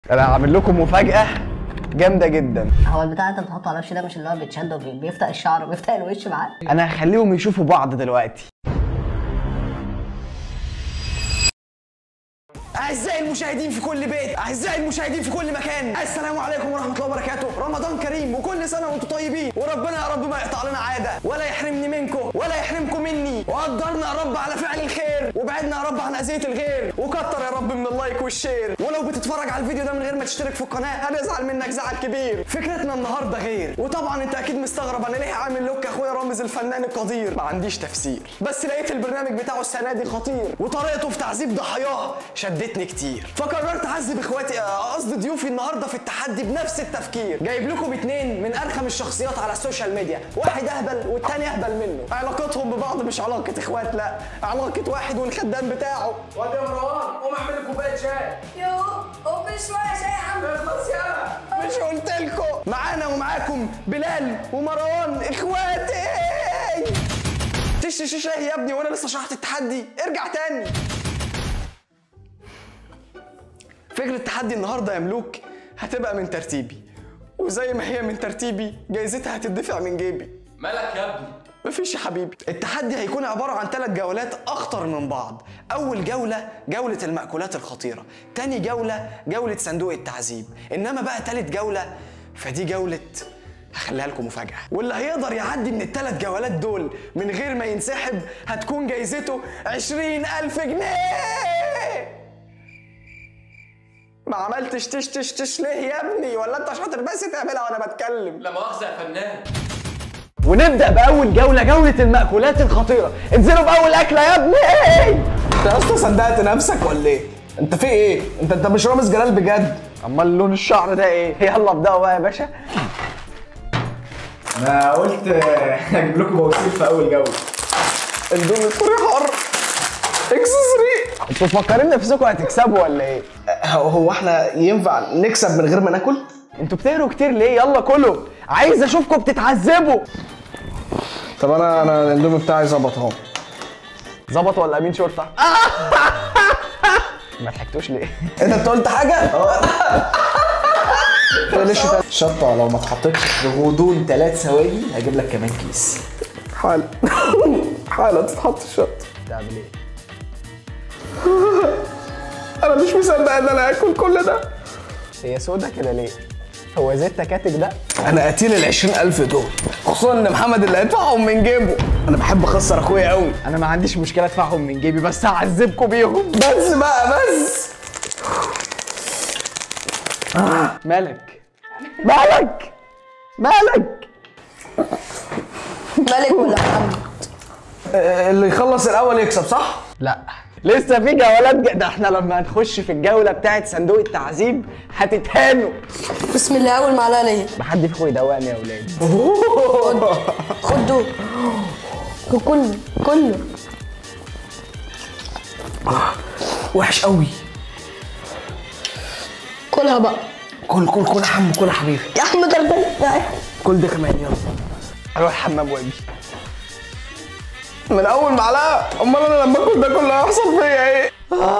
انا هعمل لكم مفاجأة جامدة جدا هو البتاع اللي انت بتحطه على الوش ده مش اللي هو بيتشد وبيفتح الشعر وبيفتح الوش معاه انا هخليهم يشوفوا بعض دلوقتي أعزائي المشاهدين في كل بيت أعزائي المشاهدين في كل مكان السلام عليكم ورحمة الله وبركاته رمضان كريم وكل سنة وأنتم طيبين وربنا يا رب ما يقطع لنا عادة ولا يحرمني منكم ولا يحرمكم مني وقدرنا يا رب على فعل الخير وبعدنا يا رب عن أذية الغير وكتر يا رب من اللايك والشير ولو بتتفرج على الفيديو ده من غير ما تشترك في القناة هنزعل منك زعل كبير فكرتنا النهاردة غير وطبعا أنت أكيد مستغرب أنا ليه عامل لوك أخويا رامز الفنان القدير ما عنديش تفسير بس لقيت البرنامج بتاعه السنة دي خطير وطريقته في تعذيب ضحاياه شدتني كتير فقررت اعذب اخواتي آه، قصدي ضيوفي النهارده في التحدي بنفس التفكير جايب لكم اتنين من ارخم الشخصيات على السوشيال ميديا واحد اهبل والتاني اهبل منه علاقتهم ببعض مش علاقه اخوات لا علاقه واحد والخدام بتاعه واد يا مروان قوم اعمل لي كوبايه شاي يو قوم شويه شاي يا عم اخلص يلا مش قلت لكم معانا ومعاكم بلال ومروان اخواتي تش شاي يا ابني وانا لسه شرحت التحدي ارجع تاني فكرة التحدي النهارده يا ملوك هتبقى من ترتيبي وزي ما هي من ترتيبي جايزتها هتدفع من جيبي مالك يا ابني مفيش يا حبيبي التحدي هيكون عبارة عن ثلاث جولات أخطر من بعض أول جولة جولة المأكولات الخطيرة تاني جولة جولة صندوق التعذيب إنما بقى تالت جولة فدي جولة هخليها لكم مفاجأة واللي هيقدر يعدي من الثلاث جولات دول من غير ما ينسحب هتكون جايزته عشرين ألف جنيه ما عملتش تش تش تش ليه يا ابني ولا انت شاطر بس تعملها وانا بتكلم لا مؤاخذه يا فنان ونبدا باول جوله جوله المأكولات الخطيره انزلوا باول اكله يا ابني انت يا اسطى صدقت نفسك ولا ايه؟ انت في ايه؟ انت انت مش رامز جلال بجد امال لون الشعر ده ايه يلا ابداوا بقى يا باشا انا قلت هجيب لكم بواسير في اول جوله اندومي كوري حر اكس 3 انتوا مفكرين نفسكم هتكسبوا ولا ايه هو هو احنا ينفع نكسب من غير ما ناكل؟ انتوا بتهروا كتير ليه يلا كلوا عايز اشوفكم بتتعذبوا طب انا انا الاندومي بتاعي ظبط اهو ظبط ولا امين شرطه ما ضحكتوش ليه ايه ده انت قلت حاجه؟ ليش شطه لو ما اتحطتش في غضون ثلاث ثواني هجيب لك كمان كيس حال حاله تتحط الشطه تعمل ايه انا مش مصدق ان انا اكل كل ده هي سودا كده ليه هو زيت تكاتك ده انا قتيل ال 20000 دول خصوصا ان محمد اللي هيدفعهم من جيبه انا بحب اخسر اخويا قوي انا ما عنديش مشكله ادفعهم من جيبي بس هعذبكم بيهم بس بقى بس مالك مالك مالك مالك ولا محمد آه، اللي يخلص الاول يكسب صح لا لسه في جولات ج... ده احنا لما هنخش في الجوله بتاعت صندوق التعذيب هتتهانوا بسم الله اول معلقه ليا ما حد فيكم يدوقني يا ولاد خد دول خد كله كله وحش قوي كلها بقى كل كل كل يا حمو كل يا حبيبي يا عم غلبان كل ده كمان يلا اروح الحمام واجي من اول معلقه امال انا لما اكل ده كله هيحصل فيا ايه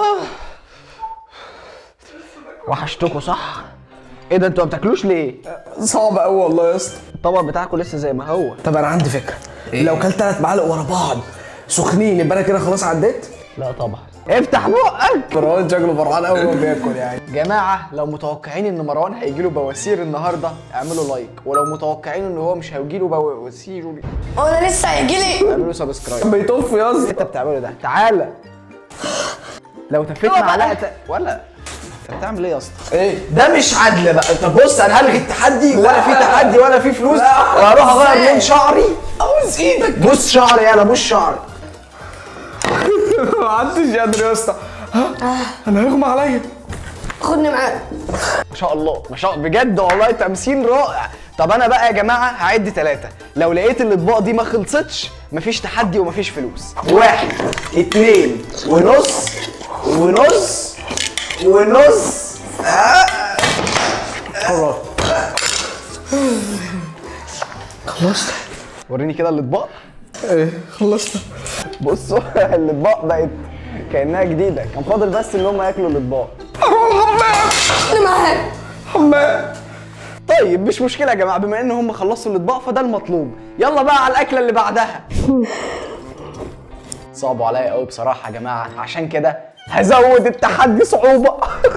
وحشتكوا صح ايه ده انتوا ما بتاكلوش ليه صعب قوي والله يا اسطى الطبق بتاعكم لسه زي ما هو طب انا عندي فكره إيه؟ لو كلت ثلاث معالق ورا بعض سخنين يبقى انا كده خلاص عديت لا طبعا افتح بقك مروان شكله فرحان قوي وهو بياكل يعني جماعة لو متوقعين ان مروان هيجيله بواسير النهارده اعملوا لايك ولو متوقعين ان هو مش هيجيله بواسير هو انا لسه هيجي لي اعملوا سبسكرايب بيطف يا اسطى انت بتعمله ده تعالى لو تفيت معلقه ت- ولا انت بتعمل ايه يا اسطى ايه ده مش عدل بقى طب بص انا هلغي التحدي ولا في تحدي ولا في فلوس لا. وهروح اغير لون شعري عاوز ايدك بص شعري يلا بص شعري ما عدتش قادر يا اسطى ها؟ انا هيغمى عليا خدني معاك ما شاء الله ما شاء الله بجد والله تمثيل رائع طب انا بقى يا جماعه هعد ثلاثة لو لقيت الاطباق دي ما خلصتش مفيش تحدي ومفيش فلوس واحد اتنين ونص ونص ونص خلاص خلصت وريني كده الاطباق ايه خلصت بصوا الاطباق بقت كانها جديده كان فاضل بس ان هم ياكلوا الاطباق اروح الحمام خدني معاك حمام طيب مش مشكله يا جماعه بما ان هم خلصوا الاطباق فده المطلوب يلا بقى على الاكله اللي بعدها صعبوا عليا قوي بصراحه يا جماعه عشان كده هزود التحدي صعوبه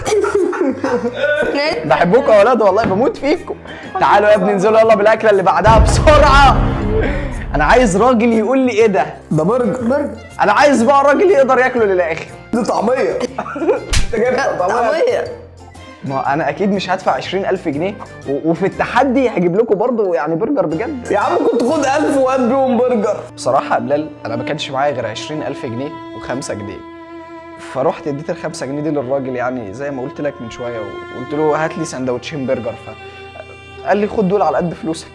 بحبكم يا ولاد والله بموت فيكم تعالوا يا ابني انزلوا يلا بالاكله اللي بعدها بسرعه انا عايز راجل يقول لي ايه ده ده برجر برجر انا عايز بقى راجل يقدر ياكله للاخر دي طعميه انت جايب طعميه طعمية ما انا اكيد مش هدفع 20000 جنيه و- وفي التحدي هجيب لكم برضو يعني برجر بجد يا عم كنت خد 1000 وهات بيهم برجر بصراحة يا بلال أنا ما كانش معايا غير 20000 جنيه و5 جنيه فرحت اديت ال 5 جنيه دي للراجل يعني زي ما قلت لك من شوية وقلت له هات لي سندوتشين برجر ف قال لي خد دول على قد فلوسك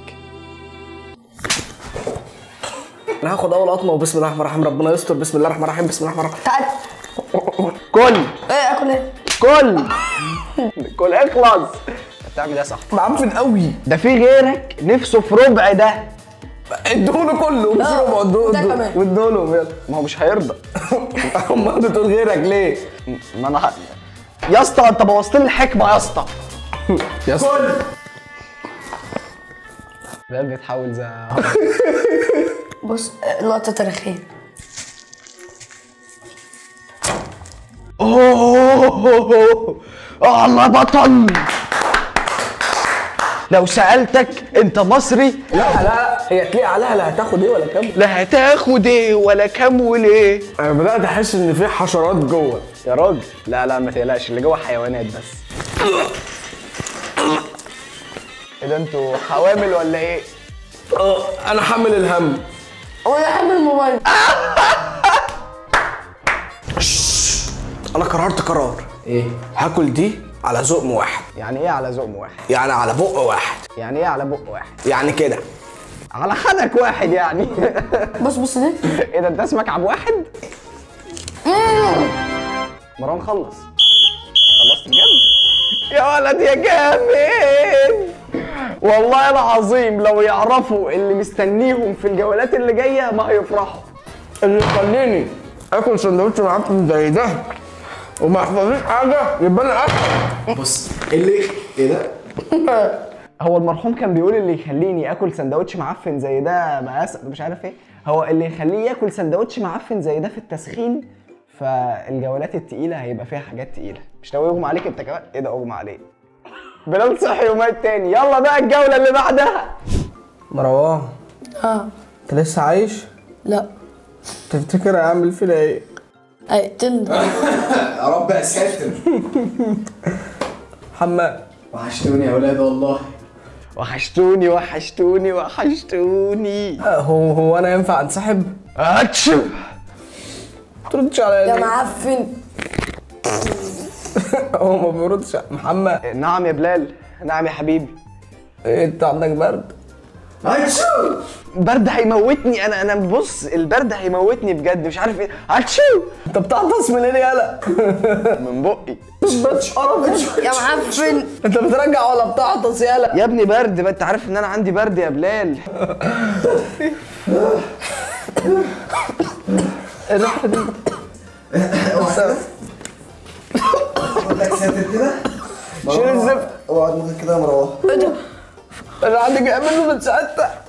انا هاخد اول قطمه وبسم الله الرحمن الرحيم ربنا يستر بسم الله الرحمن الرحيم بسم الله الرحمن الرحيم تعال كل ايه اكل ايه كل كل اخلص أنت بتعمل ايه يا صاحبي؟ معفن قوي ده في غيرك نفسه في ربع ده ادوله كله مش آه، ربع ده كمان. ادولهم يلا ما هو مش هيرضى امال بتقول غيرك ليه؟ ما انا ه- يا اسطى انت بوظت لي الحكمه يا اسطى يا اسطى بلال بيتحول زي بص لقطة تاريخية اوه الله بطل لو سألتك انت مصري لا لا لا هي تليق عليها لا هتاخد ايه ولا كام لا هتاخد ايه ولا كام وليه انا بدات احس ان في حشرات جوه يا راجل لا لا ما تقلقش اللي جوه حيوانات بس ايه ده انتوا حوامل ولا ايه اه انا حامل الهم وانا حامل الموبايل انا قررت قرار ايه هاكل دي على ذوق واحد يعني ايه على ذوق واحد يعني على بق واحد يعني ايه على بق واحد يعني كده على خدك واحد يعني بص بص دي ايه ده انت اسمك عبد واحد مروان خلص خلصت بجد يا ولد يا جامد والله العظيم لو يعرفوا اللي مستنيهم في الجولات اللي جايه ما هيفرحوا اللي يخليني اكل سندوتش معفن زي ده وما احفظش حاجه يبقى انا اكل بص اللي ايه ده؟ هو المرحوم كان بيقول اللي يخليني اكل سندوتش معفن زي ده مقاس مش عارف ايه هو اللي يخليه ياكل سندوتش معفن زي ده في التسخين فالجولات التقيله هيبقى فيها حاجات تقيله مش ناوي يغمى عليك انت كمان ايه ده اغمى عليك بلال صحي ومات تاني يلا بقى الجوله اللي بعدها مروان اه انت لسه عايش؟ لا تفتكر هيعمل فينا ايه؟ هيقتلني يا رب يا ساتر حمام وحشتوني يا ولاد والله وحشتوني وحشتوني وحشتوني آه، هو هو انا ينفع انسحب؟ اتشو تردش عليا يا ليه؟ معفن هو ما بيردش محمد نعم يا بلال نعم يا حبيبي إيه، انت عندك برد؟ اتشو برد هيموتني انا انا بص البرد هيموتني بجد مش عارف ايه اتشو انت بتعطس من ايه يالا؟ من بقي بس قرف يا معفن انت بترجع ولا بتعطس يالا؟ يا ابني برد ما انت عارف ان انا عندي برد يا بلال الريحه دي لك ساتر كده شيل الزفت اقعد ممكن كده يا مروان انا عندي جاي منه من ساعتها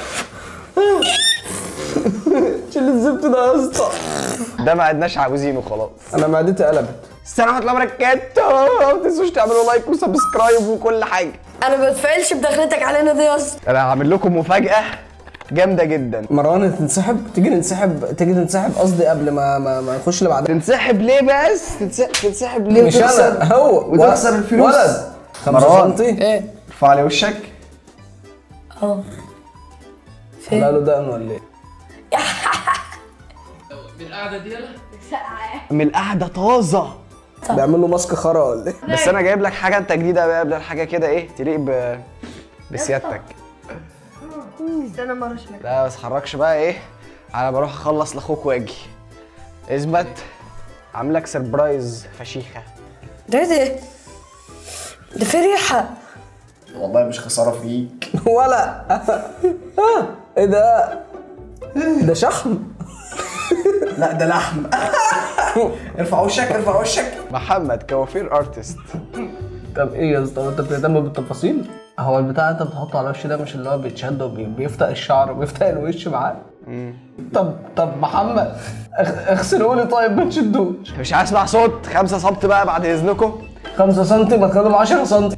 شيل الزفت ده يا اسطى ده ما عدناش عاوزينه خلاص انا معدتي قلبت السلام ورحمه الله وبركاته ما تنسوش تعملوا لايك وسبسكرايب وكل حاجه انا ما بتفعلش بدخلتك علينا دي يا اسطى انا هعمل لكم مفاجاه جامده جدا مروان تنسحب تيجي ننسحب تيجي تنسحب قصدي قبل ما ما, ما نخش اللي بعدها تنسحب ليه بس تنسحب, تنسحب ليه مش انا هو وتخسر الفلوس ولد مروان. 5 سم ايه ارفع لي وشك اه لا له دقن ولا ايه؟ من القعده طازه بيعمل له ماسك خرا ولا ايه؟ بس انا جايب لك حاجه انت جديده بقى قبل حاجه كده ايه تليق ب... بسيادتك استنى مرة شمال لا بس حركش بقى ايه انا بروح اخلص لاخوك واجي اثبت عامل لك سربرايز فشيخه ده ايه ده؟ ده في ريحة والله مش خساره فيك ولا آه، ايه ده؟ ده شحم لا ده لحم ارفع وشك ارفع وشك محمد كوافير ارتست طب ايه يا اسطى انت بتهتم بالتفاصيل؟ هو البتاع انت بتحطه على الوش ده مش اللي هو بيتشد وبيفتق الشعر وبيفتق الوش معاه؟ طب طب محمد اغ- اغسله لي طيب ما تشدوش مش عايز اسمع صوت 5 سم بقى بعد اذنكم 5 سم ما تخليهم 10 سم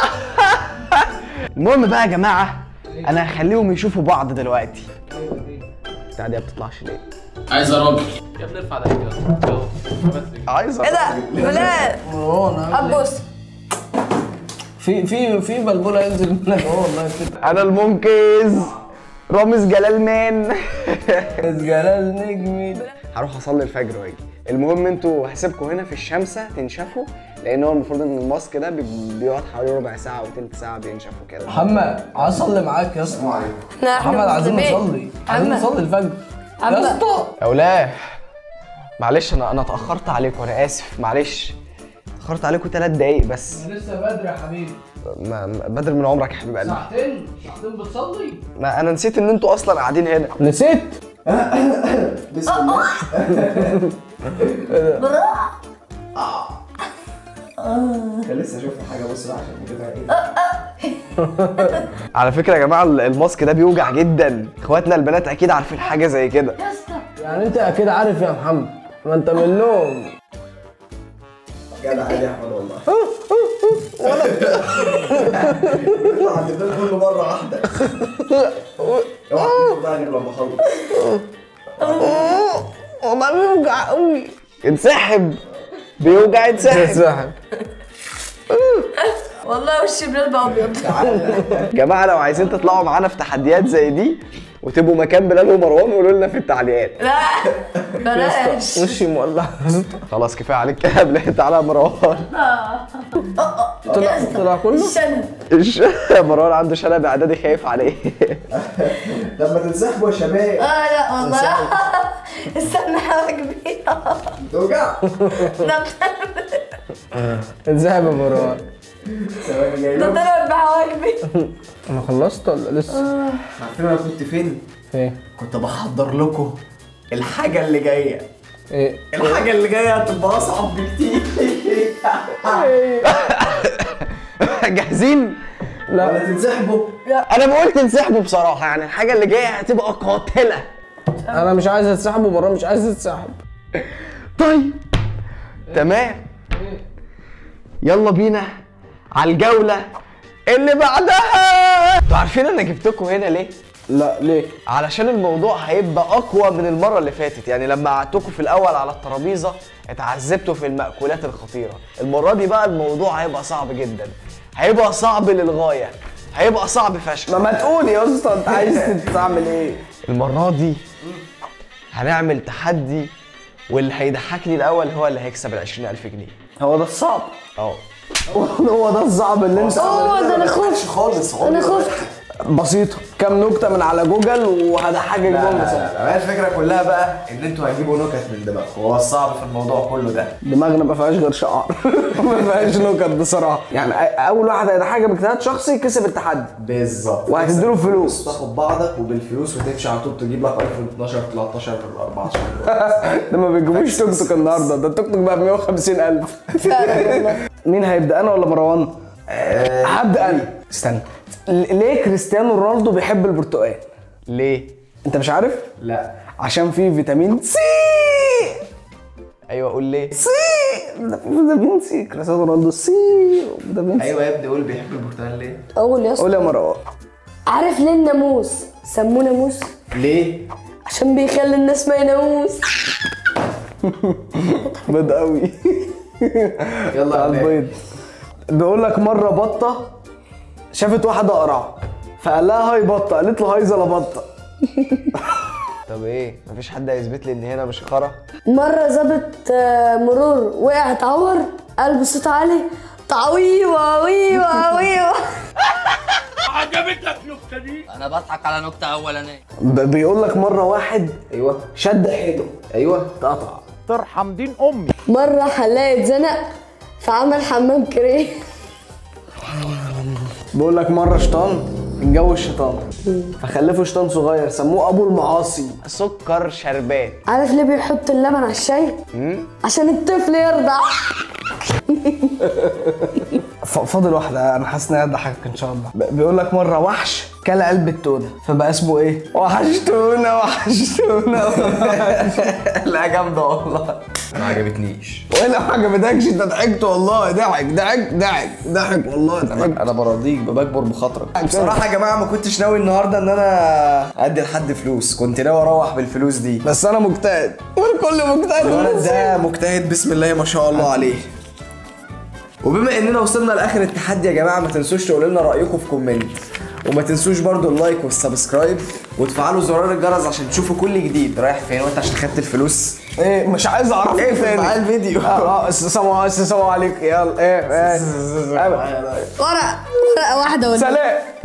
المهم بقى يا جماعه انا هخليهم يشوفوا بعض دلوقتي بتاع دي ما بتطلعش ليه عايز راجل يا ابني ارفع ده كده عايز ايه ده بلال ابص في في في بلبله ينزل منك اه والله كده انا المنقذ رامز جلال مان جلال نجمي هروح اصلي الفجر واجي المهم انتوا هسيبكم هنا في الشمسه تنشفوا لان هو المفروض ان الماسك ده بي- بيقعد حوالي ربع ساعه او تلت ساعه بينشفوا كده محمد عايز اصلي معاك يا اسطى لا احنا محمد عايزين مسلمين. نصلي عايزين محمد. نصلي الفجر محمد. يا اسطى يا ولاد معلش انا انا اتاخرت عليكم انا اسف معلش اتاخرت عليكم ثلاث دقايق بس لسه بدري يا حبيبي ما ما- بدر من عمرك يا حبيب قلبي ساعتين ساعتين بتصلي ما انا نسيت ان انتوا اصلا قاعدين هنا نسيت بسم الله كان لسه شفت حاجه بص بقى عشان كده ايه على فكره يا جماعه الماسك ده بيوجع جدا اخواتنا البنات اكيد عارفين حاجه زي كده يعني انت اكيد عارف يا محمد ما انت منهم جدع عادي يا احمد والله يطلع عند البيت كله مره واحده اوعى تدخل بقى غير لما اخلص والله بيوجع قوي انسحب بيوجع انسحب ساحب والله وش بلال بقى ابيض يا جماعه لو عايزين تطلعوا معانا في تحديات زي دي وتبقوا مكان بلال ومروان قولوا لنا في التعليقات لا بلاش وشي مولع خلاص كفايه عليك كده بلال تعالى يا مروان طلع طلع كله شن إيش؟ مروان عنده شنب اعدادي خايف عليه لما تنسحبوا يا شباب اه لا والله استنى حواجبي توجع ده انسحب يا مروان ثواني جاي ده لهم طلع بحواجبي انا خلصت ولا لسه؟ عارفين انا كنت فين؟ ايه كنت بحضر لكم الحاجه اللي جايه ايه الحاجه اللي جايه هتبقى اصعب بكتير جاهزين ولا تنسحبوا انا بقول تنسحبوا بصراحه يعني الحاجه اللي جايه هتبقى قاتله انا مش عايز اتسحب ومروان مش عايز يتسحب طيب تمام يلا بينا على الجوله اللي بعدها انتوا عارفين انا جبتكم هنا ليه لا ليه؟ علشان الموضوع هيبقى اقوى من المره اللي فاتت يعني لما قعدتكم في الاول على الترابيزه اتعذبتوا في المأكولات الخطيره المره دي بقى الموضوع هيبقى صعب جدا هيبقى صعب للغايه هيبقى صعب فشخ ما تقول يا اسطى انت عايز تعمل ايه؟ المره دي هنعمل تحدي واللي هيضحكني الاول هو اللي هيكسب ال 20000 جنيه هو ده الصعب اه هو ده الصعب اللي انت اوه ده انا خفت خالص انا خفت بسيطة كام نكتة من على جوجل وهضحكك لا جملة لا صح لا لا، هي الفكره كلها بقى ان انتوا هتجيبوا نكت من دماغكم هو الصعب في الموضوع كله ده دماغنا ما فيهاش غير شعر ما فيهاش نكت بصراحة يعني أ- أول واحد هيضحكك باجتهاد شخصي كسب التحدي بالظبط وهتديله فلوس. تاخد بعضك وبالفلوس وتمشي على طول تجيب لك ايفون 12 13 14 ده ما بيجيبوش توك توك النهارده ده التوك توك بقى ب 150000 فعلا والله مين هيبدأ أنا ولا مروان؟ هبدأ أنا استنى ل- ليه كريستيانو رونالدو بيحب البرتقال؟ ليه أنت مش عارف؟ لا عشان فيه فيتامين سي ايوه قول ليه سي ده فيه فيتامين سي كريستيانو رونالدو سي فيتامين سي ايوه يا ابني قول بيحب البرتقال ليه؟ اقول يا اسطى قول يا مروان عارف ليه الناموس سموه ناموس ليه؟ عشان بيخلي الناس ما يناموس بيض قوي يلا على يا مان. البيض بيقول لك مره بطه شافت واحده قرع فقال لها هاي بطه قالت له هاي زلبطه طب ايه مفيش حد هيثبت لي ان هنا مش خرا مرة ظابط آه، مرور وقع اتعور قال بصوت عالي تعويوه ويوه ويوه انا بضحك على نكته اولانيه ب- بيقول لك مره واحد ايوه شد حيله ايوه اتقطع مرة حلاق اتزنق فعمل حمام كريم بيقول لك مره شيطان اتجوز شيطان فخلفه شيطان صغير سموه ابو المعاصي سكر شربات عارف ليه بيحط اللبن على الشاي؟ عشان الطفل يرضع ف- فاضل واحدة أنا حاسس إنها تضحكك إن شاء الله ب- بيقول لك مرة وحش كل قلب التونة فبقى اسمه إيه؟ وحشتونا وحشتونا لا جامدة والله ما عجبتنيش ولا ما عجبتكش أنت ضحكت والله ضحك ضحك ضحك ضحك والله ضحك انا براضيك بكبر بخاطرك بصراحه يا جماعه ما كنتش ناوي النهارده ان انا ادي لحد فلوس كنت ناوي اروح بالفلوس دي بس أنا مجتهد والكل مجتهد الولد ده مجتهد بسم الله ما شاء الله عليه وبما اننا وصلنا لاخر التحدي يا جماعه ما تنسوش تقولوا لنا رايكم في كومنت وما تنسوش برضو اللايك والسبسكرايب وتفعلوا زرار الجرس عشان تشوفوا كل جديد رايح فين وانت عشان خدت الفلوس ايه مش عايز اعرف اقفل تاني. معايا الفيديو. اه اه السلام السلام عليكم يلا ايه ايه ورقه ورقه واحده ولا سلام